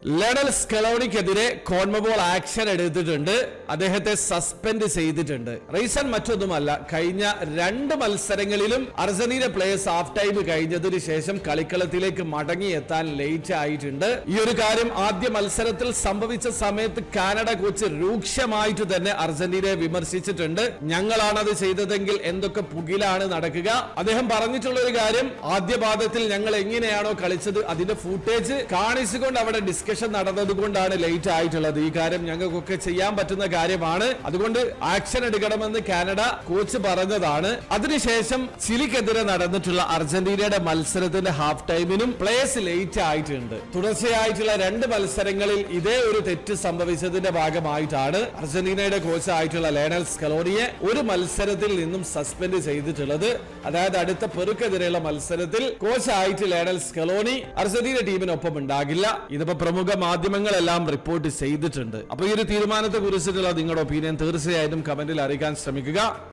ലെഡൽ സ്കലോണിക്കെതിരെ CONMEBOL action എടുത്തിട്ടുണ്ട് അദ്ദേഹത്തെ suspend ചെയ്തിട്ടുണ്ട് റീസൺ മറ്റൊന്നുമല്ല കഴിഞ്ഞ രണ്ട് മത്സരങ്ങളിലും അർജന്റീന പ്ലേയേഴ്സ് ഹാഫ് ടൈം കഴിഞ്ഞതിന് ശേഷം കളിക്കളത്തിലേക്ക് മടങ്ങിയെത്താൻ ലേറ്റ് ആയിട്ടുണ്ട് ഈ ഒരു കാര്യം ആദ്യ മത്സരത്തിൽ സംഭവിച്ച സമയത്ത് കാനഡ കോച്ച് രൂക്ഷമായിട്ട് തന്നെ അർജന്റീനയെ വിമർശിച്ചിട്ടുണ്ട് ഞങ്ങളാണത് ചെയ്തതെങ്കിൽ എന്തൊക്കെ പുകിലാണ് നടക്കുക അദ്ദേഹം പറഞ്ഞിട്ടുള്ള ഒരു കാര്യം ആദ്യ പാദത്തിൽ ഞങ്ങൾ എങ്ങനെയാണോ കളിച്ചത് അതിന്റെ ഫുട്ടേജ് കാണിച്ചുകൊണ്ട് അവിടെ ഡിസ്കഷൻ നടന്നത് കൊണ്ടാണ് ലേറ്റ് ആയിട്ടുള്ളത് ഈ കാര്യം ഞങ്ങൾക്കൊക്കെ ചെയ്യാൻ പറ്റുന്ന കാര്യമാണ് അതുകൊണ്ട് ആക്ഷൻ എടുക്കണമെന്ന് കാനഡ കോച്ച് പറഞ്ഞതാണ് അതിനുശേഷം ചിലിക്കെതിരെ നടന്നിട്ടുള്ള അർജന്റീനയുടെ മത്സരത്തിന്റെ ഹാഫ് ടൈമിനും പ്ലേയേഴ്സ് ലേറ്റ് ആയിട്ടുണ്ട് തുടർച്ചയായിട്ടുള്ള രണ്ട് മത്സരങ്ങളിൽ ഇതേ ഒരു തെറ്റ് സംഭവിച്ചതിന്റെ ഭാഗമായിട്ടാണ് അർജന്റീനയുടെ കോച്ച് ആയിട്ടുള്ള ലേണൽ സ്കലോണിയെ ഒരു മത്സരത്തിൽ നിന്നും സസ്പെൻഡ് ചെയ്തിട്ടുള്ളത് അതായത് അടുത്ത പെറുക്കെതിരെയുള്ള മത്സരത്തിൽ കോച്ചായിട്ട് ലേണൽ സ്കലോണി അർജന്റീന ടീമിനൊപ്പം ഉണ്ടാകില്ല ഇതിപ്പോ പ്രമുഖ മാധ്യമങ്ങളെല്ലാം റിപ്പോർട്ട് ചെയ്തിട്ടുണ്ട് അപ്പൊ ഈ ഒരു തീരുമാനത്തെ കുറിച്ചിട്ടുള്ള നിങ്ങളുടെ ഒപ്പീനിയൻ തീർച്ചയായിട്ടും കമന്റിൽ അറിയിക്കാൻ ശ്രമിക്കുക